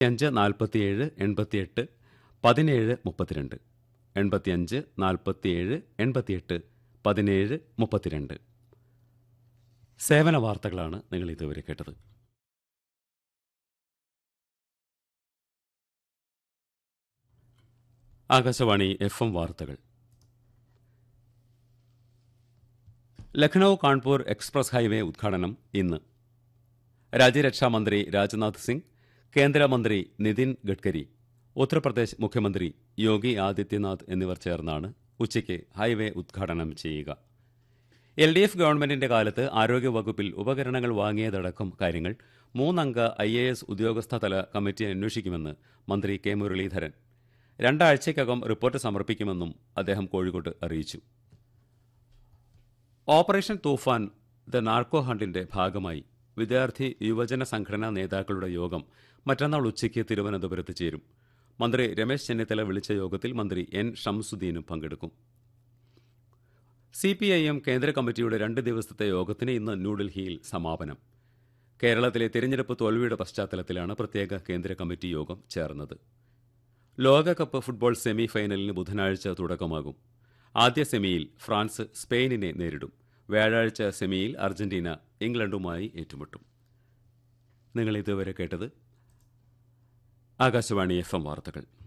അഞ്ച് നാൽപ്പത്തിയേഴ് എൺപത്തിയെട്ട് പതിനേഴ് മുപ്പത്തിരണ്ട് എൺപത്തിയഞ്ച് നാൽപ്പത്തിയേഴ് എൺപത്തിയെട്ട് പതിനേഴ് മുപ്പത്തിരണ്ട് സേവന വാർത്തകളാണ് നിങ്ങൾ ഇതുവരെ കേട്ടത് ആകാശവാണി എഫ് എം വാർത്തകൾ ലഖ്നൌ കാൺപൂർ എക്സ്പ്രസ് ഹൈവേ ഉദ്ഘാടനം ഇന്ന് രാജ്യരക്ഷാമന്ത്രി രാജ്നാഥ് സിംഗ് കേന്ദ്രമന്ത്രി നിതിൻ ഗഡ്കരി ഉത്തർപ്രദേശ് മുഖ്യമന്ത്രി യോഗി ആദിത്യനാഥ് എന്നിവർ ചേർന്നാണ് ഉച്ചയ്ക്ക് ഹൈവേ ഉദ്ഘാടനം ചെയ്യുക എൽ ഡി എഫ് ഗവൺമെന്റിന്റെ കാലത്ത് ആരോഗ്യവകുപ്പിൽ ഉപകരണങ്ങൾ വാങ്ങിയതടക്കം കാര്യങ്ങൾ മൂന്നംഗ ഐ എ എസ് ഉദ്യോഗസ്ഥതല കമ്മിറ്റി അന്വേഷിക്കുമെന്ന് മന്ത്രി കെ മുരളീധരൻ രണ്ടാഴ്ചയ്ക്കകം റിപ്പോർട്ട് സമർപ്പിക്കുമെന്നും അദ്ദേഹം കോഴിക്കോട്ട് അറിയിച്ചു ഓപ്പറേഷൻ തൂഫാൻ ദ നാർക്കോ ഹണ്ടിന്റെ ഭാഗമായി വിദ്യാർത്ഥി യുവജന സംഘടനാ നേതാക്കളുടെ യോഗം മറ്റന്നാൾ ഉച്ചയ്ക്ക് തിരുവനന്തപുരത്ത് ചേരും മന്ത്രി രമേശ് ചെന്നിത്തല വിളിച്ച യോഗത്തിൽ മന്ത്രി എൻ ഷംസുദ്ദീനും പങ്കെടുക്കും സി പി ഐ എം കേന്ദ്ര കമ്മിറ്റിയുടെ രണ്ട് ദിവസത്തെ യോഗത്തിന് ഇന്ന് ന്യൂഡൽഹിയിൽ സമാപനം കേരളത്തിലെ തിരഞ്ഞെടുപ്പ് തോൽവിയുടെ പശ്ചാത്തലത്തിലാണ് പ്രത്യേക കേന്ദ്ര കമ്മിറ്റി യോഗം ചേർന്നത് ലോകകപ്പ് ഫുട്ബോൾ സെമി ഫൈനലിന് ബുധനാഴ്ച തുടക്കമാകും ആദ്യ സെമിയിൽ ഫ്രാൻസ് സ്പെയിനിനെ നേരിടും വ്യാഴാഴ്ച സെമിയിൽ അർജന്റീന ഇംഗ്ലണ്ടുമായി ഏറ്റുമുട്ടും നിങ്ങൾ ഇതുവരെ കേട്ടത് ആകാശവാണി എഫ് എം വാർത്തകൾ